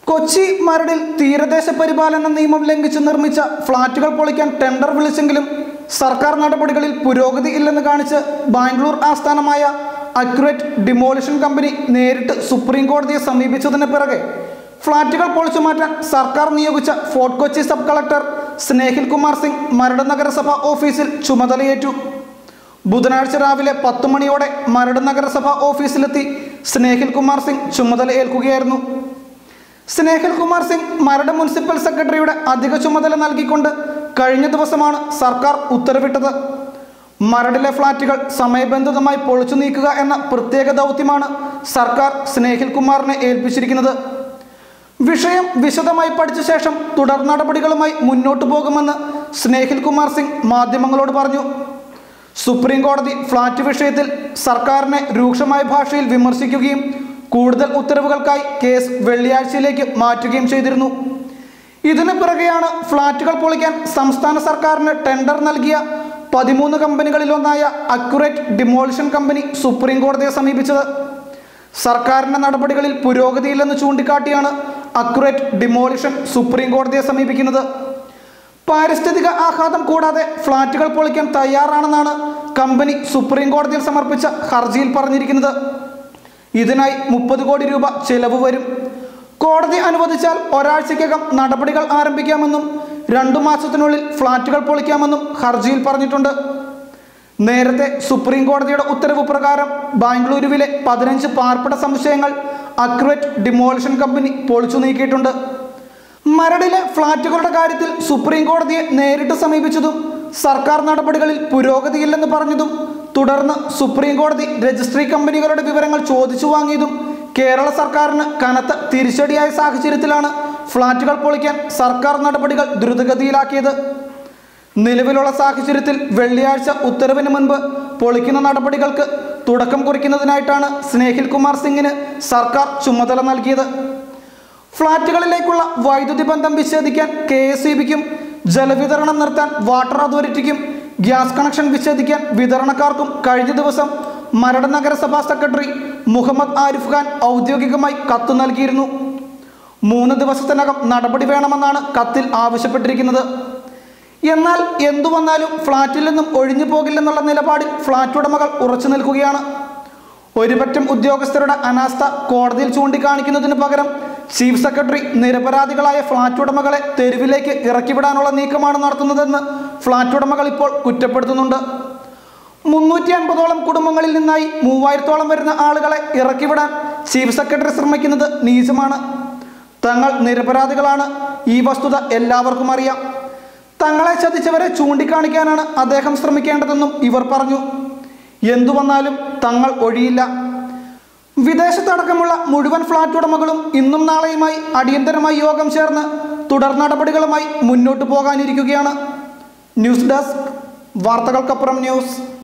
കൊച്ചി മരടിൽ തീരദേശ പരിപാലന നിയമം ലംഘിച്ച് നിർമ്മിച്ച ഫ്ളാറ്റുകൾ പൊളിക്കാൻ ടെൻഡർ വിളിച്ചെങ്കിലും സർക്കാർ നടപടികളിൽ പുരോഗതി ഇല്ലെന്ന് കാണിച്ച് ബാംഗ്ലൂർ ആസ്ഥാനമായ അക്യുറേറ്റ് ഡിമോളിഷൻ കമ്പനി നേരിട്ട് സുപ്രീം കോടതിയെ സമീപിച്ചതിന് പിറകെ ഫ്ളാറ്റുകൾ പൊളിച്ചു മാറ്റാൻ സർക്കാർ നിയോഗിച്ച ഫോർട്ട് കൊച്ചി സബ് കളക്ടർ സ്നേഹിൽ കുമാർ സിംഗ് മരട് നഗരസഭ ഓഫീസിൽ ചുമതലയേറ്റു ബുധനാഴ്ച രാവിലെ പത്ത് മണിയോടെ മരട് നഗരസഭ ഓഫീസിലെത്തി സ്നേഹിൽ കുമാർ സിംഗ് ചുമതല ഏൽക്കുകയായിരുന്നു സ്നേഹിൽ കുമാർ സിംഗ് മരട് മുനിസിപ്പൽ സെക്രട്ടറിയുടെ അധിക ചുമതല നൽകിക്കൊണ്ട് കഴിഞ്ഞ ദിവസമാണ് സർക്കാർ ഉത്തരവിട്ടത് മരടിലെ ഫ്ളാറ്റുകൾ സമയബന്ധിതമായി പൊളിച്ചു നീക്കുക എന്ന പ്രത്യേക ദൗത്യമാണ് സർക്കാർ സ്നേഹിൽ കുമാറിനെ ഏൽപ്പിച്ചിരിക്കുന്നത് വിഷയം വിശദമായി പഠിച്ച ശേഷം തുടർ നടപടികളുമായി മുന്നോട്ടു പോകുമെന്ന് സ്നേഹിൽ കുമാർ സിംഗ് മാധ്യമങ്ങളോട് പറഞ്ഞു സുപ്രീം കോടതി ഫ്ളാറ്റ് വിഷയത്തിൽ സർക്കാരിനെ രൂക്ഷമായ ഭാഷയിൽ വിമർശിക്കുകയും കൂടുതൽ ഉത്തരവുകൾക്കായി കേസ് വെള്ളിയാഴ്ചയിലേക്ക് മാറ്റുകയും ചെയ്തിരുന്നു ഇതിന് പിറകെയാണ് ഫ്ളാറ്റുകൾ പൊളിക്കാൻ സംസ്ഥാന സർക്കാരിന് ടെൻഡർ നൽകിയ പതിമൂന്ന് കമ്പനികളിലൊന്നായ അക്യുറേറ്റ് ഡിമോളിഷൻ കമ്പനി സുപ്രീം കോടതിയെ സമീപിച്ചത് സർക്കാരിന്റെ നടപടികളിൽ പുരോഗതിയില്ലെന്ന് ചൂണ്ടിക്കാട്ടിയാണ് അക്യുറേറ്റ് ഡിമോളിഷൻ സുപ്രീം കോടതിയെ സമീപിക്കുന്നത് പാരിസ്ഥിതിക ആഘാതം കൂടാതെ ഫ്ളാറ്റുകൾ പൊളിക്കാൻ തയ്യാറാണെന്നാണ് കമ്പനി സുപ്രീം കോടതിയിൽ സമർപ്പിച്ച ഹർജിയിൽ പറഞ്ഞിരിക്കുന്നത് ഇതിനായി മുപ്പത് കോടി രൂപ ചെലവ് വരും കോടതി അനുവദിച്ചാൽ ഒരാഴ്ചയ്ക്കകം നടപടികൾ ആരംഭിക്കാമെന്നും രണ്ടു മാസത്തിനുള്ളിൽ ഫ്ളാറ്റുകൾ പൊളിക്കാമെന്നും ഹർജിയിൽ പറഞ്ഞിട്ടുണ്ട് നേരത്തെ സുപ്രീം കോടതിയുടെ ഉത്തരവ് പ്രകാരം ബാംഗ്ലൂരുവിലെ പതിനഞ്ച് പാർപ്പിട സമുച്ചയങ്ങൾ അക്യുറേറ്റ് ഡിമോളിഷൻ കമ്പനി പൊളിച്ചു നീക്കിയിട്ടുണ്ട് മരടിലെ ഫ്ളാറ്റുകളുടെ കാര്യത്തിൽ സുപ്രീം കോടതിയെ നേരിട്ട് സമീപിച്ചതും സർക്കാർ നടപടികളിൽ പുരോഗതിയില്ലെന്ന് പറഞ്ഞതും തുടർന്ന് സുപ്രീം കോടതി രജിസ്ട്രി കമ്പനികളുടെ വിവരങ്ങൾ ചോദിച്ചു വാങ്ങിയതും കേരള സർക്കാരിന് കനത്ത തിരിച്ചടിയായ സാഹചര്യത്തിലാണ് ഫ്ളാറ്റുകൾ പൊളിക്കാൻ സർക്കാർ നടപടികൾ ദ്രുതഗതിയിലാക്കിയത് നിലവിലുള്ള സാഹചര്യത്തിൽ വെള്ളിയാഴ്ച ഉത്തരവിന് മുൻപ് പൊളിക്കുന്ന നടപടികൾക്ക് തുടക്കം കുറിക്കുന്നതിനായിട്ടാണ് സ്നേഹിൽ കുമാർ സിംഗിന് സർക്കാർ ചുമതല നൽകിയത് ഫ്ളാറ്റുകളിലേക്കുള്ള വൈദ്യുതി ബന്ധം വിച്ഛേദിക്കാൻ കെ എസ് ഇ ബിക്കും ജലവിതരണം നിർത്താൻ വാട്ടർ അതോറിറ്റിക്കും ഗ്യാസ് കണക്ഷൻ വിച്ഛേദിക്കാൻ വിതരണക്കാർക്കും കഴിഞ്ഞ ദിവസം മരട് നഗരസഭാ സെക്രട്ടറി മുഹമ്മദ് ആരിഫ് ഖാൻ ഔദ്യോഗികമായി കത്ത് നൽകിയിരുന്നു മൂന്ന് ദിവസത്തിനകം നടപടി വേണമെന്നാണ് കത്തിൽ ആവശ്യപ്പെട്ടിരിക്കുന്നത് എന്നാൽ എന്തു വന്നാലും ഫ്ളാറ്റിൽ നിന്നും ഒഴിഞ്ഞു പോകില്ലെന്നുള്ള നിലപാടിൽ ഫ്ളാറ്റ് ഉടമകൾ ഉറച്ചു നിൽക്കുകയാണ് ഒരുപറ്റം ഉദ്യോഗസ്ഥരുടെ അനാസ്ഥ കോടതിയിൽ ചൂണ്ടിക്കാണിക്കുന്നതിന് പകരം ചീഫ് സെക്രട്ടറി നിരപരാധികളായ ഫ്ളാറ്റ് ഉടമകളെ തെരുവിലേക്ക് ഇറക്കിവിടാനുള്ള നീക്കമാണ് നടത്തുന്നതെന്ന് ഫ്ളാറ്റ് ഉടമകൾ ഇപ്പോൾ കുറ്റപ്പെടുത്തുന്നുണ്ട് മുന്നൂറ്റി അൻപതോളം കുടുംബങ്ങളിൽ നിന്നായി മൂവായിരത്തോളം വരുന്ന ആളുകളെ ഇറക്കിവിടാൻ ചീഫ് സെക്രട്ടറി ശ്രമിക്കുന്നത് നീചമാണ് തങ്ങൾ നിരപരാധികളാണ് ഈ വസ്തുത എല്ലാവർക്കും അറിയാം തങ്ങളെ ചതിച്ചവരെ ചൂണ്ടിക്കാണിക്കാനാണ് അദ്ദേഹം ശ്രമിക്കേണ്ടതെന്നും ഇവർ പറഞ്ഞു എന്തു വന്നാലും തങ്ങൾ ഒഴിയില്ല വിദേശത്തടക്കമുള്ള മുഴുവൻ ഫ്ളാറ്റ് ഉടമകളും ഇന്നും നാളെയുമായി അടിയന്തരമായി യോഗം ചേർന്ന് തുടർ നടപടികളുമായി മുന്നോട്ടു പോകാനിരിക്കുകയാണ് ന്യൂസ് ഡെസ്ക് വാർത്തകൾക്കപ്പുറം ന്യൂസ്